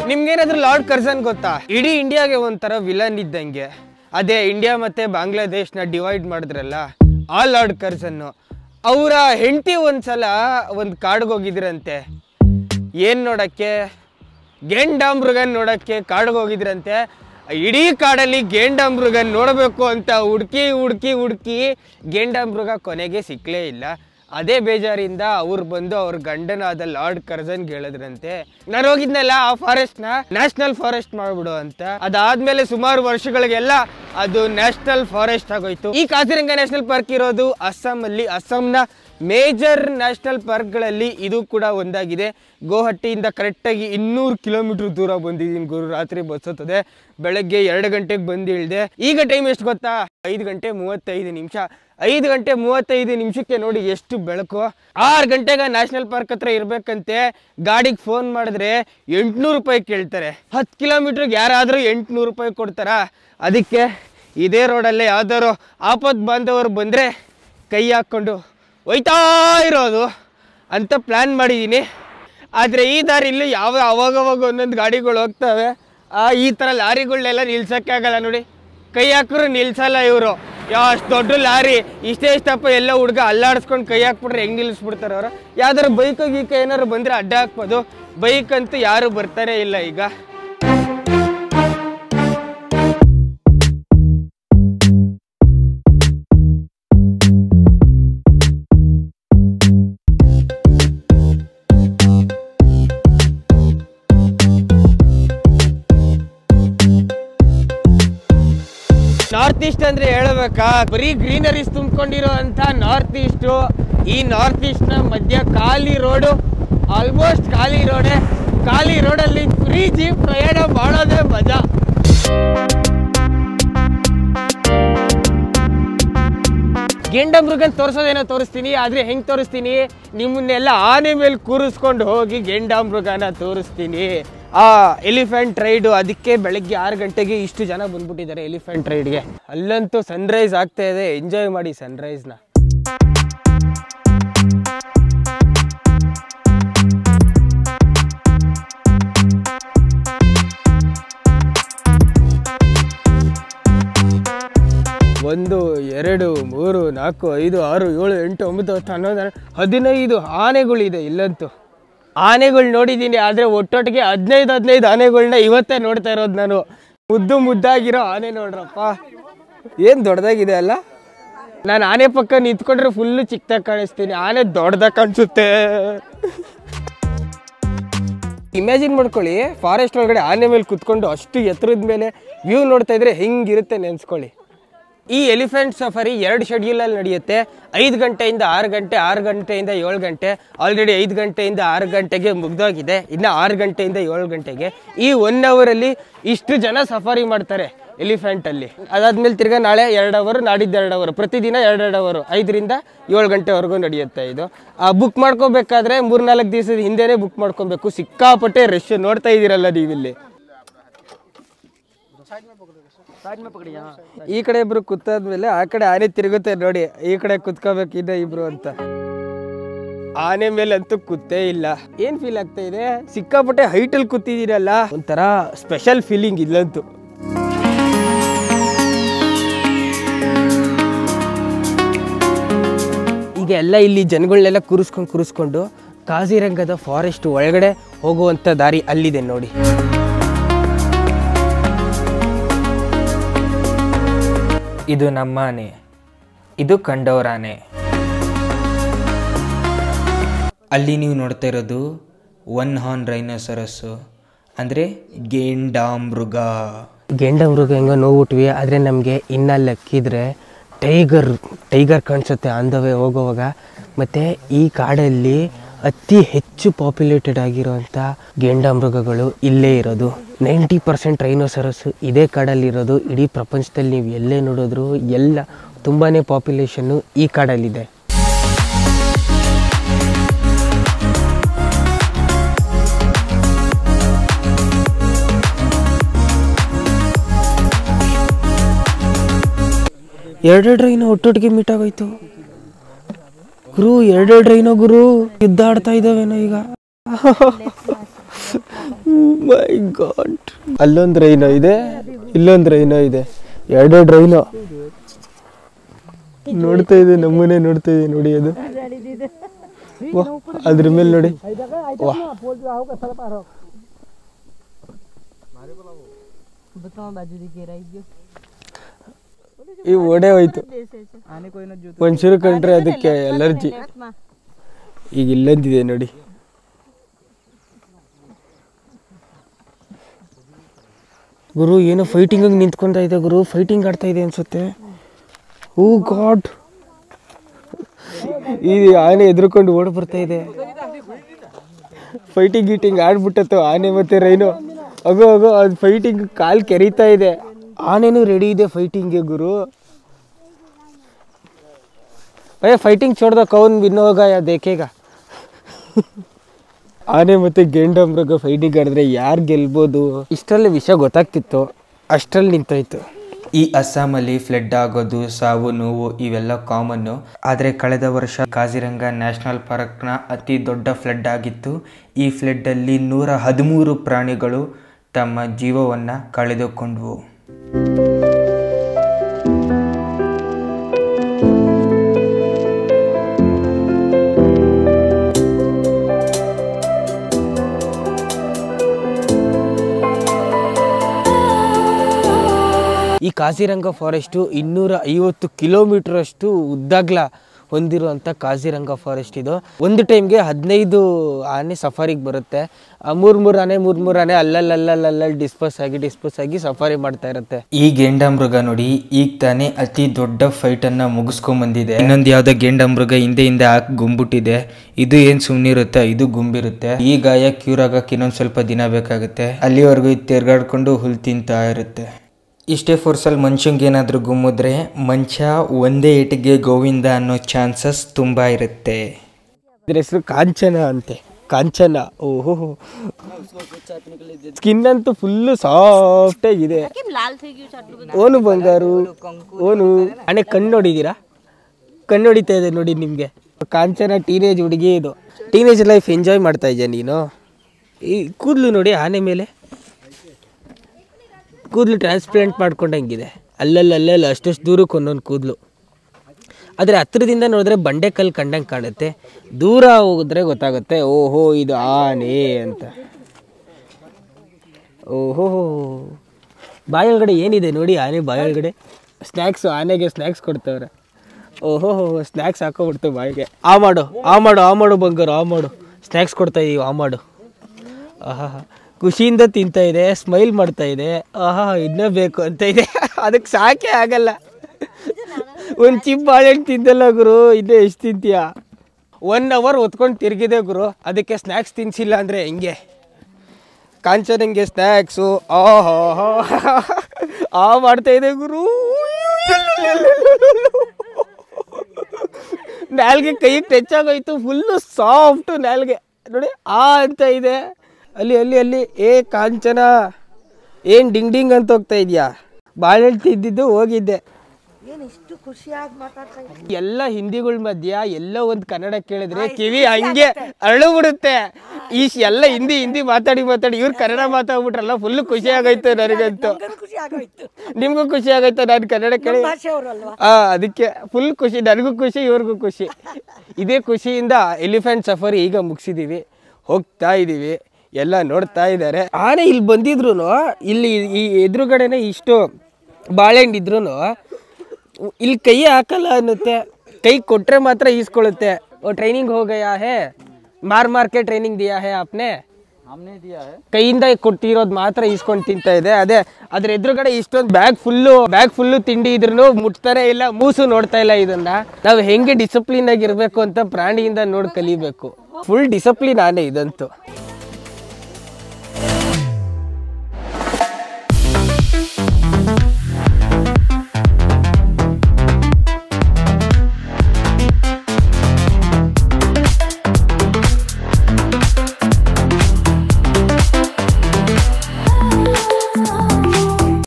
ನಿಮ್ಗೇನಾದ್ರೂ lord Curzon ಗೊತ್ತಾ ಇಡೀ ಇಂಡಿಯಾಗೆ ಒಂಥರ ವಿಲನ್ ಇದ್ದಂಗೆ ಅದೇ ಇಂಡಿಯಾ ಮತ್ತೆ ಬಾಂಗ್ಲಾದೇಶ್ನ ಡಿವೈಡ್ ಮಾಡಿದ್ರಲ್ಲ ಆ ಲಾರ್ಡ್ ಕರ್ಸನ್ ಅವರ ಹೆಂಡತಿ ಒಂದ್ಸಲ ಒಂದು ಕಾಡ್ಗೆ ಹೋಗಿದ್ರಂತೆ ಏನ್ ನೋಡಕ್ಕೆ ಗೇಂಡಾಮೃಗನ್ ನೋಡಕ್ಕೆ ಕಾಡ್ಗೆ ಹೋಗಿದ್ರಂತೆ ಇಡೀ ಕಾಡಲ್ಲಿ ಗೇಂಡಾಮೃಗನ್ ನೋಡಬೇಕು ಅಂತ ಹುಡ್ಕಿ ಹುಡ್ಕಿ ಹುಡ್ಕಿ ಗೇಂಡಾಮೃಗ ಕೊನೆಗೆ ಸಿಕ್ಕಲೇ ಇಲ್ಲ ಅದೇ ಬೇಜಾರಿಂದ ಅವ್ರು ಬಂದು ಅವ್ರ ಗಂಡನಾದ ಲಾರ್ಡ್ ಕರ್ಜನ್ಗೆ ಹೇಳಿದ್ರಂತೆ ನಾನು ಹೋಗಿದ್ನಲ್ಲ ಆ ಫಾರೆಸ್ಟ್ನ ನ್ಯಾಷನಲ್ ಫಾರೆಸ್ಟ್ ಮಾಡ್ಬಿಡು ಅಂತ ಅದಾದ್ಮೇಲೆ ಸುಮಾರು ವರ್ಷಗಳಿಗೆಲ್ಲ ಅದು ನ್ಯಾಷನಲ್ ಫಾರೆಸ್ಟ್ ಆಗೋಯ್ತು ಈ ಕಾಜಿರಂಗ ನ್ಯಾಷನಲ್ ಪಾರ್ಕ್ ಇರೋದು ಅಸ್ಸಾಮಲ್ಲಿ ಅಸ್ಸಾಂನ ಮೇಜರ್ ನ್ಯಾಷನಲ್ ಪಾರ್ಕ್ಗಳಲ್ಲಿ ಇದು ಕೂಡ ಒಂದಾಗಿದೆ ಗೋಹಟ್ಟಿಯಿಂದ ಕರೆಕ್ಟಾಗಿ ಇನ್ನೂರು ಕಿಲೋಮೀಟರ್ ದೂರ ಬಂದಿದ್ದೀನಿ ಗುರು ರಾತ್ರಿ ಬಸ್ ಹತ್ತದೆ ಬೆಳಗ್ಗೆ ಎರಡು ಗಂಟೆಗೆ ಬಂದು ಇಳಿದೆ ಈಗ ಟೈಮ್ ಎಷ್ಟು ಗೊತ್ತಾ ಐದು ಗಂಟೆ ಮೂವತ್ತೈದು ನಿಮಿಷ ಐದು ಗಂಟೆ ಮೂವತ್ತೈದು ನಿಮಿಷಕ್ಕೆ ನೋಡಿ ಎಷ್ಟು ಬೆಳಕು ಆರು ಗಂಟೆಗೆ ನ್ಯಾಷನಲ್ ಪಾರ್ಕ್ ಹತ್ರ ಇರ್ಬೇಕಂತೆ ಗಾಡಿಗೆ ಫೋನ್ ಮಾಡಿದ್ರೆ ಎಂಟುನೂರು ರೂಪಾಯಿ ಕೇಳ್ತಾರೆ ಹತ್ತು ಕಿಲೋಮೀಟ್ರಿಗೆ ಯಾರಾದರೂ ಎಂಟುನೂರು ರೂಪಾಯಿ ಕೊಡ್ತಾರಾ ಅದಕ್ಕೆ ಇದೇ ರೋಡಲ್ಲೇ ಯಾವ್ದಾರು ಆಪತ್ ಬಾಂಧವರು ಬಂದರೆ ಕೈ ಹಾಕ್ಕೊಂಡು ಒಯ್ತಾ ಇರೋದು ಅಂತ ಪ್ಲ್ಯಾನ್ ಮಾಡಿದ್ದೀನಿ ಆದರೆ ಈ ದಾರಿಲಿ ಯಾವ ಅವಾಗವಾಗ ಒಂದೊಂದು ಗಾಡಿಗಳು ಹೋಗ್ತವೆ ಆ ಈ ಥರ ಲಾರಿಗಳನ್ನೆಲ್ಲ ನಿಲ್ಸೋಕ್ಕೆ ಆಗಲ್ಲ ನೋಡಿ ಕೈ ಹಾಕಿದ್ರು ನಿಲ್ಸಲ್ಲ ಇವರು ಯಾವ ಅಷ್ಟು ದೊಡ್ಡ ಲಾರಿ ಇಷ್ಟೇ ಇಷ್ಟಪ್ಪ ಎಲ್ಲ ಹುಡುಗ ಅಲ್ಲಾಡಿಸ್ಕೊಂಡು ಕೈ ಹಾಕ್ಬಿಟ್ರೆ ಹೆಂಗೆ ನಿಲ್ಲಿಸ್ಬಿಡ್ತಾರೆ ಅವರು ಯಾವ್ದಾರು ಬೈಕ್ ಗೀಕ ಏನಾದ್ರು ಬಂದರೆ ಅಡ್ಡ ಹಾಕ್ಬೋದು ಬೈಕ್ ಅಂತೂ ಯಾರು ಬರ್ತಾನೆ ಇಲ್ಲ ಈಗ ನಾರ್ತ್ ಈಸ್ಟ್ ಅಂದ್ರೆ ಹೇಳಬೇಕಾ ಬರೀ ಗ್ರೀನರೀಸ್ ತುಂಬಿಕೊಂಡಿರೋ ಅಂತ ನಾರ್ತ್ ಈಸ್ಟು ಈ ನಾರ್ತ್ ಈಸ್ಟ್ನ ಮಧ್ಯ ಖಾಲಿ ರೋಡು ಆಲ್ಮೋಸ್ಟ್ ಖಾಲಿ ರೋಡೆ ಖಾಲಿ ರೋಡಲ್ಲಿ ಫ್ರೀ ಜೀಪ್ ಪ್ರಯಾಣ ಮಾಡೋದೇ ಮಜಾ ಗೆಂಡಮೃಗನ್ ತೋರಿಸೋದೇನೋ ತೋರಿಸ್ತೀನಿ ಆದ್ರೆ ಹೆಂಗ್ ತೋರಿಸ್ತೀನಿ ನಿಮ್ಮನ್ನೆಲ್ಲ ಆನೆ ಮೇಲೆ ಕೂರಿಸ್ಕೊಂಡು ಹೋಗಿ ಗೆಂಡಾಮೃಗನ ತೋರಿಸ್ತೀನಿ ಆ ಎಲಿಫೆಂಟ್ ರೈಡು ಅದಕ್ಕೆ ಬೆಳಗ್ಗೆ ಆರು ಗಂಟೆಗೆ ಇಷ್ಟು ಜನ ಬಂದ್ಬಿಟ್ಟಿದ್ದಾರೆ ಎಲಿಫೆಂಟ್ ರೈಡ್ಗೆ ಅಲ್ಲಂತೂ ಸನ್ರೈಸ್ ಆಗ್ತಾ ಇದೆ ಎಂಜಾಯ್ ಮಾಡಿ ಸನ್ರೈಸ್ನ ಒಂದು ಎರಡು ಮೂರು ನಾಲ್ಕು ಐದು ಆರು ಏಳು ಎಂಟು ಒಂಬತ್ತು ಹತ್ತು ಹನ್ನೊಂದು ಹನ್ನೆರಡು ಹದಿನೈದು ಆನೆಗಳಿದೆ ಇಲ್ಲಂತೂ ಆನೆಗಳು ನೋಡಿದ್ದೀನಿ ಆದರೆ ಒಟ್ಟೊಟ್ಟಿಗೆ ಹದಿನೈದು ಹದಿನೈದು ಆನೆಗಳನ್ನ ಇವತ್ತೇ ನೋಡ್ತಾ ಇರೋದು ನಾನು ಮುದ್ದು ಮುದ್ದಾಗಿರೋ ಆನೆ ನೋಡ್ರಪ್ಪ ಏನು ದೊಡ್ಡದಾಗಿದೆ ಅಲ್ಲ ನಾನು ಆನೆ ಪಕ್ಕ ನಿಂತ್ಕೊಂಡ್ರೆ ಫುಲ್ಲು ಚಿಕ್ಕದಾಗಿ ಕಾಣಿಸ್ತೀನಿ ಆನೆ ದೊಡ್ಡದಾಗಿ ಕಾಣಿಸುತ್ತೆ ಇಮ್ಯಾಜಿನ್ ಮಾಡ್ಕೊಳ್ಳಿ ಫಾರೆಸ್ಟ್ ಒಳಗಡೆ ಆನೆ ಮೇಲೆ ಕುತ್ಕೊಂಡು ಅಷ್ಟು ಎತ್ತರದ ಮೇಲೆ ವ್ಯೂ ನೋಡ್ತಾ ಇದ್ರೆ ಹೆಂಗಿರುತ್ತೆ ನೆನ್ಸ್ಕೊಳ್ಳಿ ಈ ಎಲಿಫೆಂಟ್ ಸಫಾರಿ ಎರಡು ಶೆಡ್ಯೂಲಲ್ಲಿ ನಡೆಯುತ್ತೆ ಐದು ಗಂಟೆಯಿಂದ ಆರು ಗಂಟೆ ಆರು ಗಂಟೆಯಿಂದ ಏಳು ಗಂಟೆ ಆಲ್ರೆಡಿ ಐದು ಗಂಟೆಯಿಂದ ಆರು ಗಂಟೆಗೆ ಮುಗ್ದೋಗಿದೆ ಇನ್ನು ಆರು ಗಂಟೆಯಿಂದ ಏಳು ಗಂಟೆಗೆ ಈ ಒನ್ ಅವರಲ್ಲಿ ಇಷ್ಟು ಜನ ಸಫಾರಿ ಮಾಡ್ತಾರೆ ಎಲಿಫೆಂಟಲ್ಲಿ ಅದಾದ್ಮೇಲೆ ತಿರ್ಗಾ ನಾಳೆ ಎರಡು ಅವರ್ ನಾಡಿದ್ದು ಎರಡು ಅವರ್ ಪ್ರತಿದಿನ ಎರಡೆರಡು ಅವರು ಐದರಿಂದ ಏಳು ಗಂಟೆವರೆಗೂ ನಡೆಯುತ್ತೆ ಇದು ಬುಕ್ ಮಾಡ್ಕೋಬೇಕಾದ್ರೆ ಮೂರ್ನಾಲ್ಕು ದಿವಸದ ಹಿಂದೆನೇ ಬುಕ್ ಮಾಡ್ಕೊಬೇಕು ಸಿಕ್ಕಾಪಟ್ಟೆ ರಶ್ ನೋಡ್ತಾ ಇದ್ದೀರಲ್ಲ ನೀವಿಲ್ಲಿ ಈ ಕಡೆ ಇಬ್ರು ಕುತ್ತಾದ್ಮೇಲೆ ಆ ಕಡೆ ಆನೆ ತಿರುಗುತ್ತೆ ನೋಡಿ ಈ ಕಡೆ ಕುತ್ಕೋಬೇಕು ಇನ್ನ ಇಬ್ರು ಅಂತ ಆನೆ ಮೇಲೆ ಅಂತೂ ಕುತ್ತೇ ಇಲ್ಲ ಏನ್ ಫೀಲ್ ಆಗ್ತಾ ಇದೆ ಸಿಕ್ಕಾಪಟ್ಟೆ ಹೈಟ್ ಅಲ್ಲಿ ಕೂತಿದ್ದೀರಲ್ಲ ಒಂಥರ ಸ್ಪೆಷಲ್ ಫೀಲಿಂಗ್ ಇಲ್ಲಂತೂ ಈಗ ಎಲ್ಲ ಇಲ್ಲಿ ಜನಗಳನ್ನೆಲ್ಲ ಕೂರಿಸ್ಕೊಂಡು ಕೂರಿಸ್ಕೊಂಡು ಕಾಜಿರಂಗದ ಫಾರೆಸ್ಟ್ ಒಳಗಡೆ ಹೋಗುವಂತ ದಾರಿ ಅಲ್ಲಿದೆ ನೋಡಿ ಇದು ನಮ್ಮ ಆನೆ ಇದು ಕಂಡವರಾನೆ ಅಲ್ಲಿ ನೀವು ನೋಡ್ತಾ ಇರೋದು ಒನ್ ಹಾರ್ನ್ ರೈನೋಸರಸ್ಸು ಅಂದರೆ ಗೇಂಡಾಮೃಗ ಗೆಂಡ ಮೃಗ ಹೆಂಗೋ ನೋಡ್ಬಿಟ್ವಿ ಆದರೆ ನಮಗೆ ಇನ್ನ ಲೆಕ್ಕಿದ್ರೆ ಟೈಗರ್ ಟೈಗರ್ ಕಾಣಿಸುತ್ತೆ ಆನ್ ದ ವೇ ಹೋಗುವಾಗ ಮತ್ತು ಈ ಕಾಡಲ್ಲಿ ಅತಿ ಹೆಚ್ಚು ಪಾಪ್ಯುಲೇಟೆಡ್ ಆಗಿರುವಂಥ ಗೆಂಡಮೃಗಗಳು ಇಲ್ಲೇ ಇರೋದು ನೈಂಟಿ ಪರ್ಸೆಂಟ್ ರೈನೋಸರಸ್ ಇದೇ ಕಾಡಲ್ಲಿರೋದು ಇಡೀ ಪ್ರಪಂಚದಲ್ಲಿ ನೀವು ಎಲ್ಲೇ ನೋಡಿದ್ರು ಎಲ್ಲ ತುಂಬಾ ಪಾಪ್ಯುಲೇಷನ್ನು ಈ ಕಾಡಲ್ಲಿದೆ ಎರಡೆರಡು ರೈನು ಒಟ್ಟೊಟ್ಟಿಗೆ ಮೀಟ್ ಆಗೋಯ್ತು ಗುರು ಎರಡೆರಡು ರೈನೋ ಗುರು ಯುದ್ಧ ಆಡ್ತಾ ಇದ್ದಾವೇನೋ ಈಗ ಮೈ ಗಾಡ್ ಅಲ್ಲೊಂದು ರೈನೋ ಇದೆ ಇಲ್ಲೊಂದು ರೈನೋ ಇದೆ ಎರಡೆರಡು ರೈನೋ ನೋಡ್ತಾ ಇದೆ ನಮ್ಮನೆ ನೋಡ್ತಾ ಇದೆ ನೋಡಿ ಅದು ವಾಹ್, ಅದ್ರ ಮೇಲೆ ನೋಡಿ ವಾಹ್ ಈ ಓಡೇ ಹೋಯ್ತು ಒಂಚೂರು ಕಂಡ್ರೆ ಅದಕ್ಕೆ ಅಲರ್ಜಿ ಈಗ ಇಲ್ಲೊಂದಿದೆ ನೋಡಿ ಗುರು ಏನೋ ಫೈಟಿಂಗ್ ನಿಂತ್ಕೊಂತ ಇದೆ ಗುರು ಫೈಟಿಂಗ್ ಆಡ್ತಾ ಇದೆ ಅನ್ಸುತ್ತೆ ಓ ಗಾಡ್ ಈ ಆನೆ ಎದ್ರುಕೊಂಡು ಓಡ್ ಬರ್ತಾ ಇದೆ ಫೈಟಿಂಗ್ ಗೀಟಿಂಗ್ ಆಡ್ಬಿಟ್ಟತ್ತು ಆನೆ ಮತ್ತೆ ರೈನು ಅಗೋ ಅಗೋ ಅದು ಫೈಟಿಂಗ್ ಕಾಲ್ ಕೆರೀತಾ ಇದೆ ಆನೆನೂ ರೆಡಿ ಇದೆ ಫೈಟಿಂಗ್ಗೆ ಗುರು ಭಯ ಫೈಟಿಂಗ್ छोड़ ಕೌನ್ ವಿನ್ ಹೋಗ ಯಾ ದೇಖೇಗ ಆನೆ ಮತ್ತೆ ಗೆಂಡ ಮೃಗ ಫೈಟಿಂಗ್ ಆಡಿದ್ರೆ ಯಾರು ಗೆಲ್ಬೋದು ಇಷ್ಟರಲ್ಲಿ ವಿಷಯ ಗೊತ್ತಾಗ್ತಿತ್ತು ಅಷ್ಟರಲ್ಲಿ ನಿಂತೋಯ್ತು ಈ ಅಸ್ಸಾಮಲ್ಲಿ ಫ್ಲಡ್ ಆಗೋದು ಸಾವು ನೋವು ಇವೆಲ್ಲ ಕಾಮನ್ನು ಆದರೆ ಕಳೆದ ವರ್ಷ ಕಾಜಿರಂಗ ನ್ಯಾಷನಲ್ ಪಾರ್ಕ್ನ ಅತಿ ದೊಡ್ಡ ಫ್ಲಡ್ ಆಗಿತ್ತು ಈ ಫ್ಲಡ್ಡಲ್ಲಿ ನೂರ ಹದಿಮೂರು ಪ್ರಾಣಿಗಳು ತಮ್ಮ ಜೀವವನ್ನು ಕಳೆದುಕೊಂಡವು ಈ ಕಾಜಿರಂಗ ಫಾರೆಸ್ಟು ಇನ್ನೂರ ಐವತ್ತು ಕಿಲೋಮೀಟರ್ ಅಷ್ಟು ಉದ್ದಾಗ್ಲ ಹೊಂದಿರುವಂಥ ಕಾಜಿರಂಗ ಫಾರೆಸ್ಟ್ ಇದು ಒಂದು ಟೈಮ್ಗೆ ಹದಿನೈದು ಆನೆ ಸಫಾರಿಗೆ ಬರುತ್ತೆ ಆ ಮೂರು ಮೂರು ಆನೆ ಮೂರು ಮೂರು ಆನೆ ಅಲ್ಲಲ್ಲಲ್ಲಲ್ಲಿ ಡಿಸ್ಪೋಸ್ ಆಗಿ ಡಿಸ್ಪೋಸ್ ಆಗಿ ಸಫಾರಿ ಮಾಡ್ತಾ ಇರುತ್ತೆ ಈ ಗೆಂಡಮೃಗ ನೋಡಿ ಈಗ ತಾನೇ ಅತಿ ದೊಡ್ಡ ಫೈಟನ್ನು ಮುಗಿಸ್ಕೊಂಬಂದಿದೆ ಇನ್ನೊಂದು ಯಾವುದೋ ಗೆಂಡಮೃಗ ಹಿಂದೆ ಹಿಂದೆ ಹಾಕಿ ಗುಂಬಿಟ್ಟಿದೆ ಇದು ಏನು ಸುಮ್ಮನಿರುತ್ತೆ ಇದು ಗುಂಬಿರುತ್ತೆ ಈ ಗಾಯ ಕ್ಯೂರ್ ಆಗಕ್ಕೆ ಇನ್ನೊಂದು ಸ್ವಲ್ಪ ದಿನ ಬೇಕಾಗುತ್ತೆ ಅಲ್ಲಿವರೆಗೂ ಇದು ತಿರ್ಗಾಡ್ಕೊಂಡು ಹುಲ್ ತಿಂತಾ ಇರುತ್ತೆ ಇಷ್ಟೇ ಫೋರ್ಸಲ್ಲಿ ಮನುಷ್ಯಂಗೆ ಏನಾದರೂ ಗುಮ್ಮಿದ್ರೆ ಮನುಷ್ಯ ಒಂದೇ ಏಟಿಗೆ ಗೋವಿಂದ ಅನ್ನೋ ಚಾನ್ಸಸ್ ತುಂಬ ಇರುತ್ತೆ ಇದ್ರ ಹೆಸರು ಕಾಂಚನ ಅಂತೆ ಕಾಂಚನ ಓಹೋ ಸ್ಕಿನ್ ಅಂತೂ ಫುಲ್ಲು ಸಾಫ್ಟ್ ಆಗಿದೆ ಓನು ಬಂಗಾರು ಓನು ಅಣೆ ಕಣ್ಣು ನೋಡಿದ್ದೀರಾ ಕಣ್ಣು ಹೊಡಿತಾ ಇದೆ ನೋಡಿ ನಿಮಗೆ ಕಾಂಚನ ಟೀನೇಜ್ ಹುಡುಗಿ ಇದು ಟೀನೇಜ್ ಲೈಫ್ ಎಂಜಾಯ್ ಮಾಡ್ತಾ ಇದೆಯಾ ನೀನು ಈ ಕೂದಲು ನೋಡಿ ಆನೆ ಮೇಲೆ ಕೂದಲು ಟ್ರಾನ್ಸ್ಪ್ಲಾಂಟ್ ಮಾಡ್ಕೊಂಡಂಗಿದೆ ಅಲ್ಲಲ್ಲಿ ಅಲ್ಲಲ್ಲಿ ಅಷ್ಟಷ್ಟು ದೂರಕ್ಕೆ ಒಂದೊಂದು ಕೂದಲು ಆದರೆ ಹತ್ರದಿಂದ ನೋಡಿದ್ರೆ ಬಂಡೆಕಲ್ಲು ಕಂಡಂಗೆ ಕಾಣುತ್ತೆ ದೂರ ಹೋಗಿದ್ರೆ ಗೊತ್ತಾಗುತ್ತೆ ಓಹೋ ಇದು ಆನೆ ಅಂತ ಓಹೋ ಬಾಯೊಳಗಡೆ ಏನಿದೆ ನೋಡಿ ಆನೆ ಬಾಯೊಳಗಡೆ ಸ್ನ್ಯಾಕ್ಸು ಆನೆಗೆ ಸ್ನ್ಯಾಕ್ಸ್ ಕೊಡ್ತವ್ರೆ ಓಹೋ ಸ್ನ್ಯಾಕ್ಸ್ ಹಾಕೋಬಿಡ್ತು ಬಾಯಿಗೆ ಆ ಮಾಡು ಆ ಮಾಡು ಆ ಮಾಡು ಬಂಗಾರು ಆ ಮಾಡು ಸ್ನ್ಯಾಕ್ಸ್ ಕೊಡ್ತಾ ಇದೀವಿ ಆ ಮಾಡು ಆಹಾ ಖುಷಿಯಿಂದ ತಿಂತಾ ಇದೆ ಸ್ಮೈಲ್ ಮಾಡ್ತಾ ಇದೆ ಆಹಾ ಇನ್ನೂ ಬೇಕು ಅಂತ ಇದೆ ಅದಕ್ಕೆ ಸಾಕೆ ಆಗಲ್ಲ ಒಂದು ಚಿಪ್ ಬಾಳೆಹಣ್ಣು ತಿಂದಲ್ಲ ಗುರು ಇನ್ನೂ ಎಷ್ಟು ತಿಂತೀಯ ಒನ್ ಅವರ್ ಹೊತ್ಕೊಂಡು ತಿರುಗಿದೆ ಗುರು ಅದಕ್ಕೆ ಸ್ನ್ಯಾಕ್ಸ್ ತಿನ್ಸಿಲ್ಲ ಅಂದರೆ ಹೆಂಗೆ ಕಾಂಚನಂಗೆ ಸ್ನ್ಯಾಕ್ಸು ಆಹಾ ಆ ಮಾಡ್ತಾ ಇದೆ ಗುರು ನಾಲ್ಗೆ ಕೈಗೆ ಟಚ್ ಆಗೋಯ್ತು ಫುಲ್ಲು ಸಾಫ್ಟು ನಾಲ್ಗೆ ನೋಡಿ ಆ ಅಂತ ಇದೆ ಅಲ್ಲಿ ಅಲ್ಲಿ ಅಲ್ಲಿ ಏ ಕಾಂಚನ ಏನು ಡಿಂಗ್ ಡಿಂಗ್ ಅಂತ ಹೋಗ್ತಾ ಇದೆಯಾ ಬಾಳೆಹಣ್ಣು ತಿಂದಿದ್ದು ಹೋಗಿದ್ದೆ ಎಲ್ಲ ಹಿಂದಿಗಳ ಮಧ್ಯ ಎಲ್ಲ ಒಂದು ಕನ್ನಡ ಕೇಳಿದ್ರೆ ಕಿವಿ ಹಂಗೆ ಅರಳು ಬಿಡುತ್ತೆ ಈ ಶ- ಎಲ್ಲ ಹಿಂದಿ ಹಿಂದಿ ಮಾತಾಡಿ ಮಾತಾಡಿ ಇವ್ರು ಕನ್ನಡ ಮಾತಾಡ್ಬಿಟ್ರಲ್ಲ ಫುಲ್ ಖುಷಿ ಆಗೋಯ್ತು ನನಗಂತೂ ನಿಮ್ಗೂ ಖುಷಿ ಆಗೋಯ್ತು ನಾನು ಕನ್ನಡ ಕೇಳಿ ಆ ಅದಕ್ಕೆ ಫುಲ್ ಖುಷಿ ನನಗೂ ಖುಷಿ ಇವ್ರಿಗೂ ಖುಷಿ ಇದೇ ಖುಷಿಯಿಂದ ಎಲಿಫೆಂಟ್ ಸಫಾರಿ ಈಗ ಮುಗಿಸಿದೀವಿ ಹೋಗ್ತಾ ಇದೀವಿ ಎಲ್ಲ ನೋಡ್ತಾ ಇದ್ದಾರೆ ಆನೆ ಇಲ್ಲಿ ಬಂದಿದ್ರು ಇಲ್ಲಿ ಈ ಎದುರುಗಡೆನೆ ಇಷ್ಟು ಬಾಳೆಹಣ್ಣು ಇದ್ರು ಇಲ್ಲಿ ಕೈ ಹಾಕಲ್ಲ ಅನ್ನುತ್ತೆ ಕೈ ಕೊಟ್ರೆ ಮಾತ್ರ ಈಸ್ಕೊಳ್ಳುತ್ತೆ ಓ ಟ್ರೈನಿಂಗ್ हो गया है ಮಾರ್ ಮಾರ್ಕೆ ಟ್ರೈನಿಂಗ್ ದಿಯಾ ಹೇ ಆಪ್ನೆ ಕೈಯಿಂದ ಕೊಟ್ಟಿರೋದು ಮಾತ್ರ ಈಸ್ಕೊಂಡು ತಿಂತಾ ಇದೆ ಅದೇ ಅದ್ರ ಎದುರುಗಡೆ ಇಷ್ಟೊಂದು ಬ್ಯಾಗ್ ಫುಲ್ಲು ಬ್ಯಾಗ್ ಫುಲ್ಲು ತಿಂಡಿ ಇದ್ರೂ ಮುಟ್ತಾನೆ ಇಲ್ಲ ಮೂಸು ನೋಡ್ತಾ ಇಲ್ಲ ಇದನ್ನ ನಾವು ಹೆಂಗೆ ಡಿಸಿಪ್ಲಿನ್ ಆಗಿರ್ಬೇಕು ಅಂತ ಪ್ರಾಣಿಯಿಂದ ನೋಡಿ ಕಲಿಬೇಕು ಫುಲ್ ಡಿಸಿಪ್ಲಿನ್ ಆನೆ ಇದಂತೂ